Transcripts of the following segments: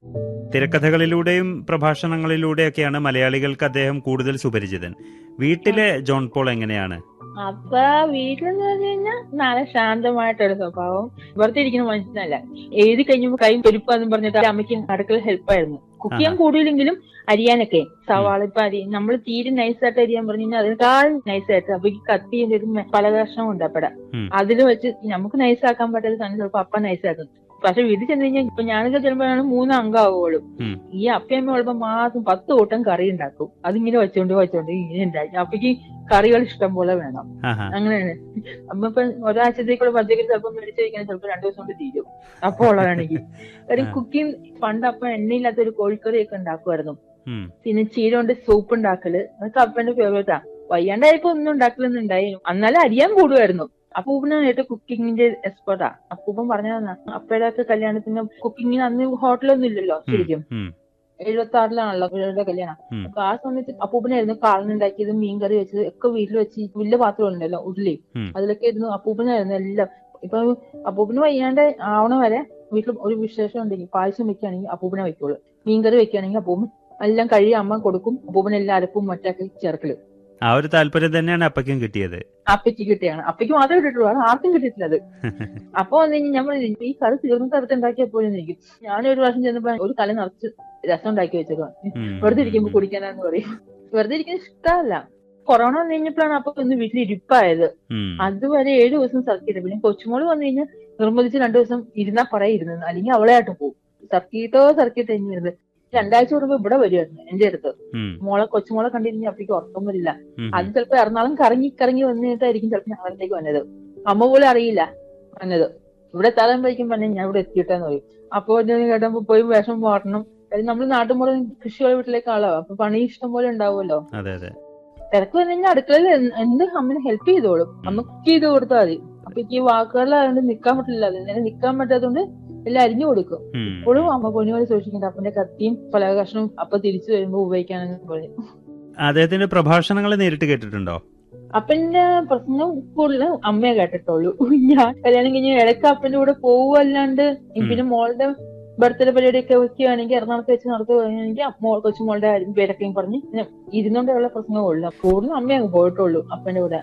തിരക്കഥകളിലൂടെയും പ്രഭാഷണങ്ങളിലൂടെയൊക്കെയാണ് മലയാളികൾക്ക് അദ്ദേഹം കൂടുതൽ സുപരിചിതൻ വീട്ടിലെ ജോൺ പോൾ എങ്ങനെയാണ് അപ്പൊ വീട്ടിലെന്ന് പറഞ്ഞു കഴിഞ്ഞാൽ നല്ല ശാന്തമായിട്ടൊരു സ്വഭാവം വെറുതെ ഇരിക്കുന്ന മനുഷ്യനല്ല എഴുതി കഴിഞ്ഞപ്പോ കൈ പെരുപ്പാന്നും പറഞ്ഞിട്ട് അമ്മയ്ക്ക് അടുക്കള ഹെൽപ്പായിരുന്നു കുക്ക് ചെയ്യാൻ കൂടുതലെങ്കിലും അരിയാനൊക്കെ സവാള ഇപ്പൊ അരി നമ്മൾ തീരെ നൈസായിട്ട് അരിയാൻ പറഞ്ഞു കഴിഞ്ഞാൽ അതിനേക്കാൾ നൈസായിട്ട് അപ്പൊ ഈ കത്തിയുടെ ഒരു മെ- പല കഷ്ണം ഉണ്ട് അപ്പടെ ഉം. അതിൽ വെച്ച് നമുക്ക് നൈസാക്കാൻ പറ്റാത്ത സാധനം ചിലപ്പോ അപ്പ നൈസാക്കും പക്ഷെ വീട്ടിൽ ചെന്ന് കഴിഞ്ഞാൽ ഇപ്പൊ ഞാനൊക്കെ ചിലപ്പോഴാണ് മൂന്ന് അംഗമാവുള്ളൂ ഉം. ഈ അപ്പയമ്മ ഉള്ളപ്പോ മാസം പത്ത് കൂട്ടം കറി ഉണ്ടാക്കും അതിങ്ങനെ വെച്ചോണ്ട് വെച്ചോണ്ട് ഇങ്ങനെ ഉണ്ടാക്കി അപ്പക്ക് കറികൾ ഇഷ്ടം പോലെ വേണം ആഹാ അങ്ങനെയാണ് അമ്മ ഇപ്പൊ ഒരാഴ്ചത്തേക്കുള്ള പച്ചക്കറി ചിലപ്പോൾ മേടിച്ച് കഴിക്കാൻ ചിലപ്പോൾ രണ്ടു ദിവസം കൊണ്ട് തീരും അപ്പൊ ഉള്ളതാണെങ്കിൽ ഒരു ആ. കുക്കിംഗ് പണ്ട് അപ്പൊ എണ്ണയില്ലാത്ത ഒരു കോഴിക്കറി ഒക്കെ ഉണ്ടാക്കുമായിരുന്നു ഉം. പിന്നെ ചീര കൊണ്ട് സൂപ്പ് ഉണ്ടാക്കല് അതൊക്കെ അപ്പന്റെ ഫേവറേറ്റാ വയ്യാണ്ടായപ്പോ ഒന്നും ഉണ്ടാക്കലൊന്നുണ്ടായി എന്നാലും അറിയാൻ കൂടുമായിരുന്നു അപ്പൂപ്പനാണ് ഏറ്റവും കുക്കിങ്ങിന്റെ എക്സ്പെർട്ടാ അപ്പൂപ്പൻ പറഞ്ഞതാ അപ്പയുടെ ഒക്കെ കല്യാണത്തിന് കുക്കിങ്ങിന് അന്ന് ഹോട്ടലൊന്നും ഇല്ലല്ലോ ശരിക്കും ഉം. എഴുപത്തി ആറിലാണല്ലോ ഇവരുടെ കല്യാണം ഉം. അപ്പൊ ആ സമയത്ത് അപ്പൂപ്പനായിരുന്നു കാളനുണ്ടാക്കിയത് മീൻകറി വെച്ചത് ഒക്കെ വീട്ടിൽ വെച്ച് വലിയ പാത്രം ഉണ്ടല്ലോ ഉരുളി ഉം. അതിലൊക്കെ ഇരുന്നു അപ്പൂപ്പനായിരുന്നു എല്ലാം ഇപ്പൊ അപ്പൂപ്പന് വയ്യാണ്ട് ആവണ വരെ വീട്ടിൽ ഒരു വിശേഷം ഉണ്ടെങ്കിൽ പായസം വെക്കുകയാണെങ്കിൽ അപ്പൂപ്പനെ വെക്കുള്ളൂ മീൻകറി വെക്കുകയാണെങ്കിൽ അപ്പൂപ്പൻ എല്ലാം കഴിയും അമ്മ കൊടുക്കും അപ്പൂപ്പൻ എല്ലാ അരപ്പും മറ്റൊക്കെ ചേർക്കല് ആ ഒരു താല്പര്യം തന്നെയാണ് അപ്പയ്ക്കും കിട്ടിയത് അപ്പയ്ക്ക് കിട്ടിയാണ് അപ്പയ്ക്ക് മാത്രമേ കിട്ടിയിട്ടുള്ളൂ അത് ആർക്കും കിട്ടിയിട്ടില്ല അത് അപ്പൊ വന്നു കഴിഞ്ഞാൽ ഞാൻ പറഞ്ഞു ഈ കറി തീർന്ന സ്ഥലത്ത് ഉണ്ടാക്കിയപ്പോഴും എനിക്ക് ഞാൻ ഒരു പ്രാവശ്യം ചെന്നപ്പോ ഒരു കല നിറച്ച് രസം ഉണ്ടാക്കി വെച്ചേക്കാം ഉം. വെറുതെ ഇരിക്കുമ്പോ കുടിക്കാനാന്ന് പറയും വെറുതെ ഇരിക്കുന്ന ഇഷ്ടമല്ല കൊറോണ വന്നു കഴിഞ്ഞപ്പോഴാണ് അപ്പൊ ഒന്ന് വീട്ടിൽ ഇരിപ്പായത് ഉം. അതുവരെ ഏഴു ദിവസം സർക്കിട്ട് പിന്നെ കൊച്ചുമോള് വന്നു കഴിഞ്ഞാൽ നിർബന്ധിച്ച് രണ്ടു ദിവസം ഇരുന്നാ പറയാ ഇരുന്നത് അല്ലെങ്കിൽ അവളെ ആയിട്ട് പോകും സർക്കിട്ടോ സർക്കിട്ട് ഇരുന്നത് രണ്ടാഴ്ച കൂടുമ്പോ ഇവിടെ വരുമായിരുന്നു എന്റെ അടുത്ത് ഉം. മോളെ കൊച്ചുമോളെ കണ്ടിരുന്നെങ്കിൽ അപ്പഴേക്ക് ഉറക്കം വരില്ല ഉം. അത് ചിലപ്പോ എറണാകുളം കറങ്ങി കറങ്ങി വന്നിട്ടായിരിക്കും ചിലപ്പോ ഞങ്ങളിലേക്ക് വന്നത് അമ്മ പോലും അറിയില്ല വന്നത് ഇവിടെ തലമ്പഴേക്കും പറഞ്ഞ ഞാൻ ഇവിടെ എത്തിയിട്ടെന്ന് പറയും അപ്പൊ ഞാൻ കേട്ടപ്പോ പോയി വിഷം മാറണം കാര്യം നമ്മൾ നാട്ടുമ്പുറം കൃഷിയുള്ള വീട്ടിലേക്കാണല്ലോ അപ്പൊ പണി ഇഷ്ടം പോലെ ഉണ്ടാവുമല്ലോ അതെ അതെ തിരക്ക് വന്നു കഴിഞ്ഞാൽ അടുക്കളയിൽ എന്ത് എന്ത് അമ്മനെ ഹെൽപ്പ് ചെയ്തോളും അമ്മ കുക്ക് ചെയ്ത് കൊടുത്താൽ മതി അപ്പൊ എനിക്ക് ഈ വാക്കുകളിലായതുകൊണ്ട് നിക്കാൻ പറ്റില്ല അതിനെ നിക്കാൻ പറ്റാത്തതുകൊണ്ട് എല്ലാം അരിഞ്ഞു കൊടുക്കും ഉം. ഇപ്പോഴും അമ്മ പൊന്നു പോലെ സൂക്ഷിക്കണ്ട അപ്പന്റെ കത്തിയും പല കഷ്ണവും അപ്പൊ തിരിച്ചു വരുമ്പോ ഉപയോഗിക്കാനെന്ന് പറയും അദ്ദേഹത്തിന്റെ പ്രഭാഷണങ്ങൾ നേരിട്ട് കേട്ടിട്ടുണ്ടോ അപ്പന്റെ പ്രശ്നം കൂടുതൽ അമ്മയെ കേട്ടിട്ടുള്ളൂ ഞാൻ കല്യാണം കഴിഞ്ഞ് ഇടയ്ക്ക് അപ്പന്റെ കൂടെ പോവുകയല്ലാണ്ട് പിന്നെ മോളുടെ ബർത്ത്ഡേ പരിപാടിയൊക്കെ വെക്കുകയാണെങ്കിൽ എറണാകുളത്ത് വെച്ച് നടത്തുകയാണെങ്കിൽ മോൾ കൊച്ചുമോളുടെ കാര്യം പേരൊക്കെയും പറഞ്ഞ് പിന്നെ ഇരുന്നോണ്ടുള്ള പ്രശ്നമേ ഉള്ളൂ കൂടുതലും അമ്മ അങ്ങ് പോയിട്ടുള്ളൂ അപ്പന്റെ കൂടെ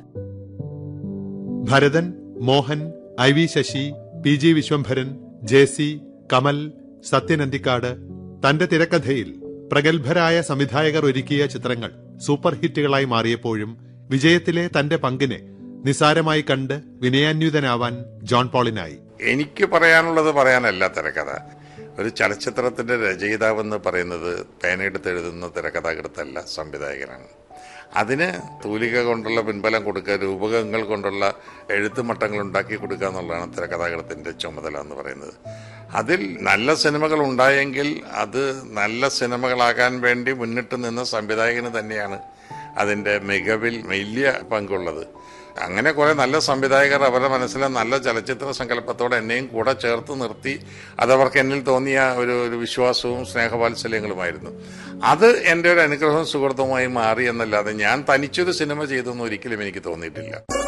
Bharathan Mohan I V Sasi P G Viswambharan J C Kamal Sathyan Anthikad തന്റെ തിരക്കഥയിൽ പ്രഗത്ഭരായ സംവിധായകർ ഒരുക്കിയ ചിത്രങ്ങൾ സൂപ്പർ ഹിറ്റുകളായി മാറിയപ്പോഴും വിജയത്തിലെ തന്റെ പങ്കിനെ നിസാരമായി കണ്ട് വിനയാന്വിതനാവാൻ ജോൺ പോളിനായി എനിക്ക് പറയാനുള്ളത് പറയാനല്ല തിരക്കഥ ഒരു ചലച്ചിത്രത്തിന്റെ രചയിതാവെന്ന് പറയുന്നത് പേനയെടുത്ത് എഴുതുന്ന തിരക്കഥാകൃത്തല്ല സംവിധായകനാണ് അതിന് തൂലിക കൊണ്ടുള്ള പിൻബലം കൊടുക്കുക രൂപകങ്ങൾ കൊണ്ടുള്ള എഴുത്തുമട്ടങ്ങൾ ഉണ്ടാക്കി കൊടുക്കുക എന്നുള്ളതാണ് തിരക്കഥാകൃത്തിന്റെ ചുമതല എന്ന് പറയുന്നത് അതിൽ നല്ല സിനിമകൾ ഉണ്ടായെങ്കിൽ അത് നല്ല സിനിമകളാകാൻ വേണ്ടി മുന്നിട്ട് നിന്ന സംവിധായകന് തന്നെയാണ് അതിന്റെ മികവിൽ വലിയ പങ്കുള്ളത് അങ്ങനെ കുറെ നല്ല സംവിധായകർ അവരുടെ മനസ്സിലെ നല്ല ചലച്ചിത്ര സങ്കല്പത്തോടെ എന്നെയും കൂടെ ചേർത്ത് നിർത്തി അതവർക്ക് എന്നിൽ തോന്നിയ ഒരു ഒരു വിശ്വാസവും സ്നേഹവാത്സല്യങ്ങളുമായിരുന്നു അത് എൻ്റെ ഒരു അനുഗ്രഹവും സുഹൃത്തുമായി മാറി എന്നല്ലാതെ ഞാൻ തനിച്ചൊരു സിനിമ ചെയ്തെന്ന് ഒരിക്കലും എനിക്ക് തോന്നിയിട്ടില്ല